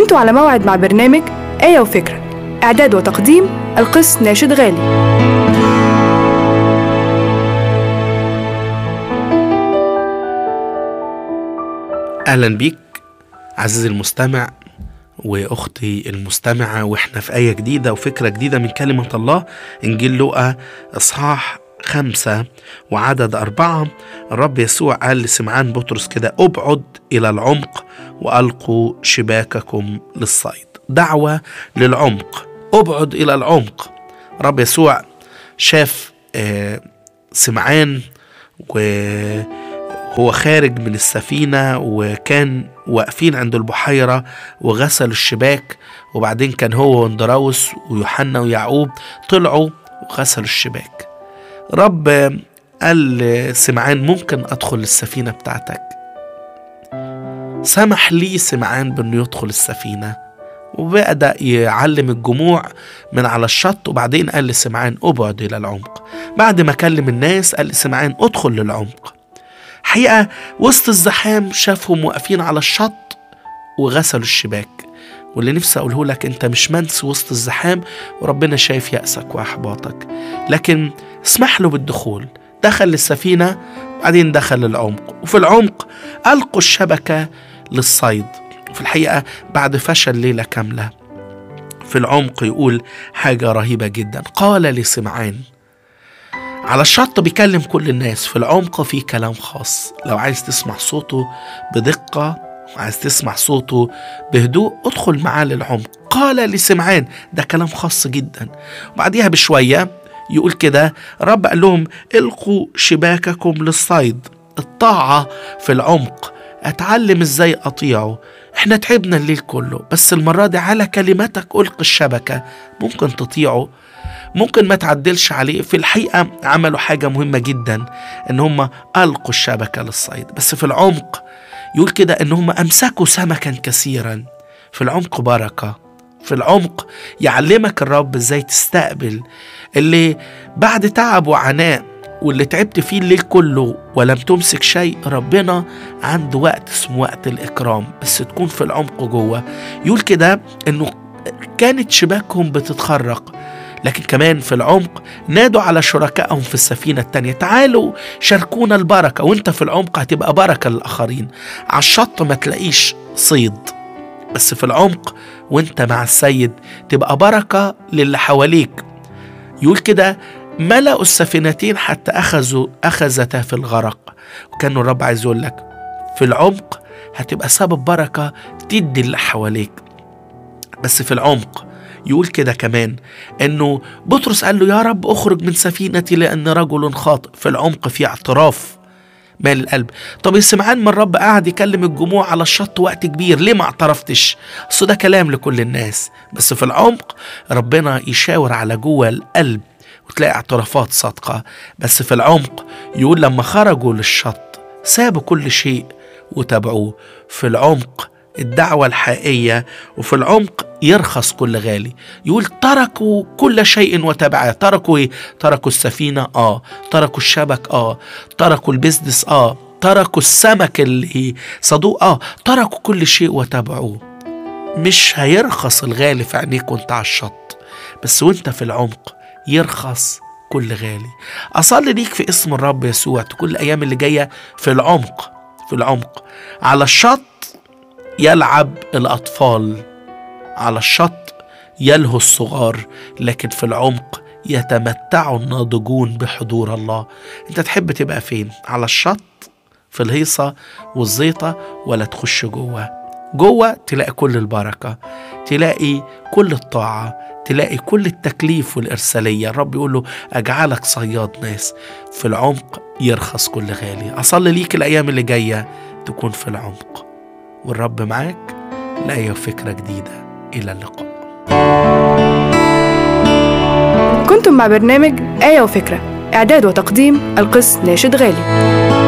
انتوا على موعد مع برنامج آية وفكرة إعداد وتقديم القس ناشد غالي اهلا بيك عزيزي المستمع واختي المستمعه واحنا في ايه جديده وفكره جديده من كلمه الله انجيل لوقا اصحاح خمسة وعدد أربعة الرب يسوع قال لسمعان بطرس كده ابعد إلى العمق وألقوا شباككم للصيد دعوة للعمق ابعد إلى العمق الرب يسوع شاف آه، سمعان وهو خارج من السفينة وكان واقفين عند البحيرة وغسلوا الشباك وبعدين كان هو واندراوس ويوحنا ويعقوب طلعوا وغسلوا الشباك رب قال لسمعان ممكن أدخل السفينة بتاعتك سمح لي سمعان بأنه يدخل السفينة وبدأ يعلم الجموع من على الشط وبعدين قال لسمعان ابعد إلى العمق بعد ما كلم الناس قال لسمعان ادخل للعمق حقيقة وسط الزحام شافهم واقفين على الشط وغسلوا الشباك واللي نفسي أقوله لك أنت مش منسي وسط الزحام وربنا شايف يأسك وإحباطك لكن اسمح له بالدخول دخل للسفينة وبعدين دخل للعمق وفي العمق ألقوا الشبكة للصيد في الحقيقة بعد فشل ليلة كاملة في العمق يقول حاجة رهيبة جدا قال لسمعان على الشط بيكلم كل الناس في العمق في كلام خاص لو عايز تسمع صوته بدقة وعايز تسمع صوته بهدوء ادخل معاه للعمق قال لسمعان ده كلام خاص جدا وبعديها بشوية يقول كده رب قال لهم القوا شباككم للصيد الطاعة في العمق اتعلم ازاي اطيعه احنا تعبنا الليل كله بس المرة دي على كلمتك القي الشبكة ممكن تطيعه ممكن ما تعدلش عليه في الحقيقة عملوا حاجة مهمة جدا ان هم ألقوا الشبكة للصيد بس في العمق يقول كده ان هم أمسكوا سمكا كثيرا في العمق بركة في العمق يعلمك الرب ازاي تستقبل اللي بعد تعب وعناء واللي تعبت فيه الليل كله ولم تمسك شيء ربنا عنده وقت اسمه وقت الإكرام بس تكون في العمق جوه يقول كده انه كانت شباكهم بتتخرق لكن كمان في العمق نادوا على شركائهم في السفينة التانية تعالوا شاركونا البركة وانت في العمق هتبقى بركة للآخرين على الشط ما تلاقيش صيد بس في العمق وانت مع السيد تبقى بركة للي حواليك يقول كده ملأوا السفينتين حتى أخذوا أخذتا في الغرق وكان الرب عايز يقول لك في العمق هتبقى سبب بركة تدي اللي حواليك بس في العمق يقول كده كمان انه بطرس قال له يا رب اخرج من سفينتي لان رجل خاطئ في العمق في اعتراف مال القلب طب سمعان من الرب قاعد يكلم الجموع على الشط وقت كبير ليه ما اعترفتش اصل ده كلام لكل الناس بس في العمق ربنا يشاور على جوه القلب وتلاقي اعترافات صادقة بس في العمق يقول لما خرجوا للشط سابوا كل شيء وتابعوه في العمق الدعوة الحقيقية وفي العمق يرخص كل غالي يقول تركوا كل شيء وتبعاه تركوا ايه تركوا السفينة اه تركوا الشبك اه تركوا البزنس اه تركوا السمك اللي صادوه اه تركوا كل شيء وتبعوه مش هيرخص الغالي في عينيك وانت على الشط بس وانت في العمق يرخص كل غالي أصلي ليك في اسم الرب يسوع تكون الأيام اللي جاية في العمق في العمق على الشط يلعب الأطفال على الشط يلهو الصغار لكن في العمق يتمتع الناضجون بحضور الله انت تحب تبقى فين على الشط في الهيصة والزيطة ولا تخش جوه جوه تلاقي كل البركة تلاقي كل الطاعة تلاقي كل التكليف والإرسالية الرب يقول له أجعلك صياد ناس في العمق يرخص كل غالي أصلي ليك الأيام اللي جاية تكون في العمق والرب معاك لآية وفكرة جديدة إلى اللقاء كنتم مع برنامج آية وفكرة إعداد وتقديم القس ناشد غالي